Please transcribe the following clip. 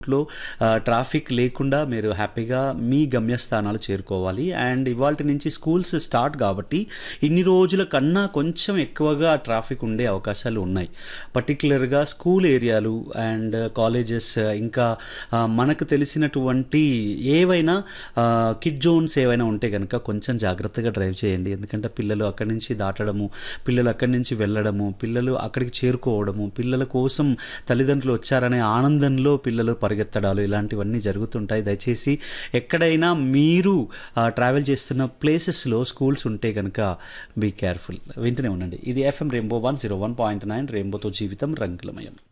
లో ట్రాఫిక్ లేకుండా మీరు హ్యాపీగా మీ గమ్యస్థానాలు చేరుకోవాలి అండ్ ఇవాళ నుంచి స్కూల్స్ స్టార్ట్ కాబట్టి ఇన్ని రోజుల కన్నా కొంచెం ఎక్కువగా ట్రాఫిక్ ఉండే అవకాశాలు ఉన్నాయి పర్టికులర్గా స్కూల్ ఏరియాలు అండ్ కాలేజెస్ ఇంకా ఆ, మనకు తెలిసినటువంటి ఏవైనా కిడ్ జోన్స్ ఏవైనా ఉంటే కనుక కొంచెం జాగ్రత్తగా డ్రైవ్ చేయండి ఎందుకంటే పిల్లలు అక్కడి నుంచి దాటడము పిల్లలు అక్కడి నుంచి వెళ్ళడము పిల్లలు అక్కడికి చేరుకోవడము పిల్లల కోసం తల్లిదండ్రులు వచ్చారనే ఆనందంలో పిల్లలు పరిగెత్తడాలు ఇలాంటివన్నీ జరుగుతుంటాయి దయచేసి ఎక్కడైనా మీరు ట్రావెల్ చేస్తున్న ప్లేసెస్లో స్కూల్స్ ఉంటే కనుక బీ కేర్ఫుల్ వింటూనే ఉండండి ఇది FM rainbow one zero one point nine రెయిన్బోతో జీవితం రంగులమయం